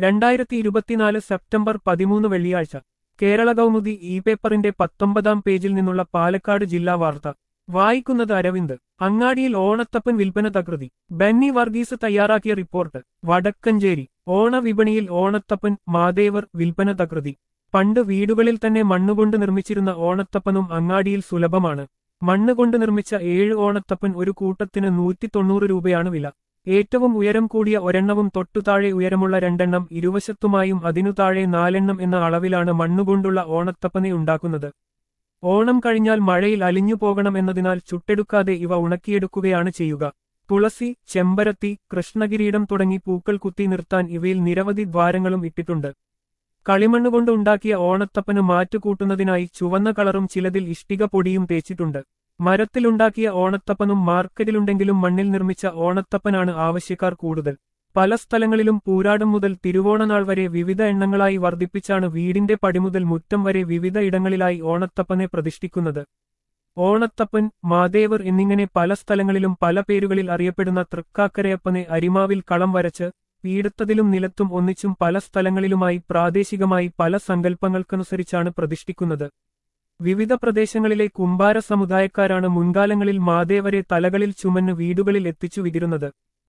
രണ്ടായിരത്തി ഇരുപത്തിനാല് സെപ്റ്റംബർ പതിമൂന്ന് വെള്ളിയാഴ്ച കേരള കൗമുദി ഇ പേപ്പറിന്റെ പത്തൊമ്പതാം പേജിൽ നിന്നുള്ള പാലക്കാട് ജില്ലാ വാർത്ത വായിക്കുന്നത് അരവിന്ദ് അങ്ങാടിയിൽ ഓണത്തപ്പൻ വിൽപ്പന തകൃതി ബെന്നി വർഗീസ് തയ്യാറാക്കിയ റിപ്പോർട്ട് വടക്കഞ്ചേരി ഓണവിപണിയിൽ ഓണത്തപ്പൻ മാദേവർ വിൽപ്പന തകൃതി പണ്ട് വീടുകളിൽ തന്നെ മണ്ണുകൊണ്ട് നിർമ്മിച്ചിരുന്ന ഓണത്തപ്പനും അങ്ങാടിയിൽ സുലഭമാണ് മണ്ണുകൊണ്ട് നിർമ്മിച്ച ഏഴ് ഓണത്തപ്പൻ ഒരു കൂട്ടത്തിന് നൂറ്റി തൊണ്ണൂറ് രൂപയാണ് വില ഏറ്റവും ഉയരം കൂടിയ ഒരെണ്ണവും തൊട്ടുതാഴെ ഉയരമുള്ള രണ്ടെണ്ണം ഇരുവശത്തുമായും അതിനു താഴെ നാലെണ്ണം എന്ന അളവിലാണ് മണ്ണുകൊണ്ടുള്ള ഓണത്തപ്പനെ ഉണ്ടാക്കുന്നത് ഓണം കഴിഞ്ഞാൽ മഴയിൽ അലിഞ്ഞു പോകണം എന്നതിനാൽ ചുട്ടെടുക്കാതെ ഇവ ഉണക്കിയെടുക്കുകയാണ് ചെയ്യുക തുളസി ചെമ്പരത്തി കൃഷ്ണകിരീടം തുടങ്ങി പൂക്കൾ കുത്തി നിർത്താൻ ഇവയിൽ നിരവധി ദ്വാരങ്ങളും ഇട്ടിട്ടുണ്ട് കളിമണ്ണുകൊണ്ട് ഉണ്ടാക്കിയ ഓണത്തപ്പന് മാറ്റുകൂട്ടുന്നതിനായി ചുവന്ന കളറും ചിലതിൽ ഇഷ്ടിക പൊടിയും തേച്ചിട്ടുണ്ട് മരത്തിലുണ്ടാക്കിയ ഓണത്തപ്പനും മാർക്കറ്റിലുണ്ടെങ്കിലും മണ്ണിൽ നിർമ്മിച്ച ഓണത്തപ്പനാണ് ആവശ്യക്കാർ കൂടുതൽ പല സ്ഥലങ്ങളിലും പൂരാടം മുതൽ തിരുവോണനാൾ വരെ വിവിധ എണ്ണങ്ങളായി വർദ്ധിപ്പിച്ചാണ് വീടിന്റെ പടിമുതൽ മുറ്റം വരെ വിവിധ ഇടങ്ങളിലായി ഓണത്തപ്പനെ പ്രതിഷ്ഠിക്കുന്നത് ഓണത്തപ്പൻ മാദേവർ എന്നിങ്ങനെ പല സ്ഥലങ്ങളിലും പല പേരുകളിൽ അറിയപ്പെടുന്ന തൃക്കാക്കരയപ്പനെ അരിമാവിൽ കളം വരച്ച് പീഠത്തതിലും നിലത്തും ഒന്നിച്ചും പല സ്ഥലങ്ങളിലുമായി പ്രാദേശികമായി പല സങ്കല്പങ്ങൾക്കനുസരിച്ചാണ് പ്രതിഷ്ഠിക്കുന്നത് വിവിധ പ്രദേശങ്ങളിലെ കുംഭാര സമുദായക്കാരാണ് മുൻകാലങ്ങളിൽ മാദേവരെ തലകളിൽ ചുമന്ന് വീടുകളിൽ എത്തിച്ചു വിതിരുന്നത്